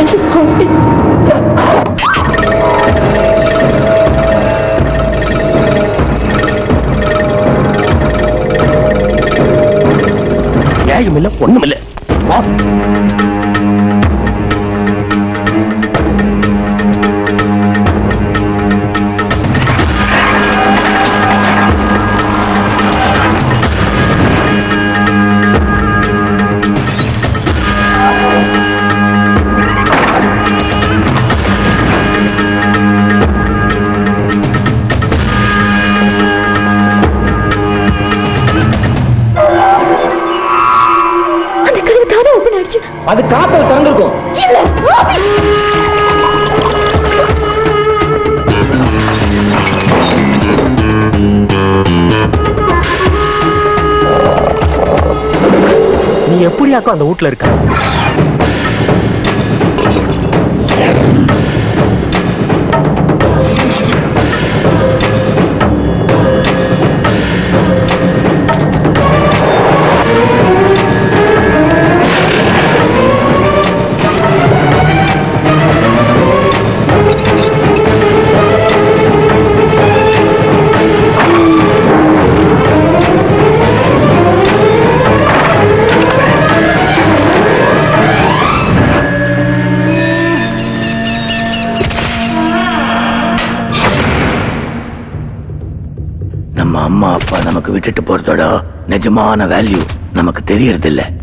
Thank you சாமி நியாயம் இல்ல ஒண்ணும் இல்ல வா அந்த கதவு தானே ஓபன் ஆயிடுச்சு அது காத்துல திறந்திருக்கும் இல்ல ஆபி! நீ எப்படியாக்கும் அந்த வீட்ல இருக்க நம்ம அம்மா அப்பா நமக்கு விட்டுட்டு போறதோட நிஜமான வேல்யூ நமக்கு தெரியறது இல்ல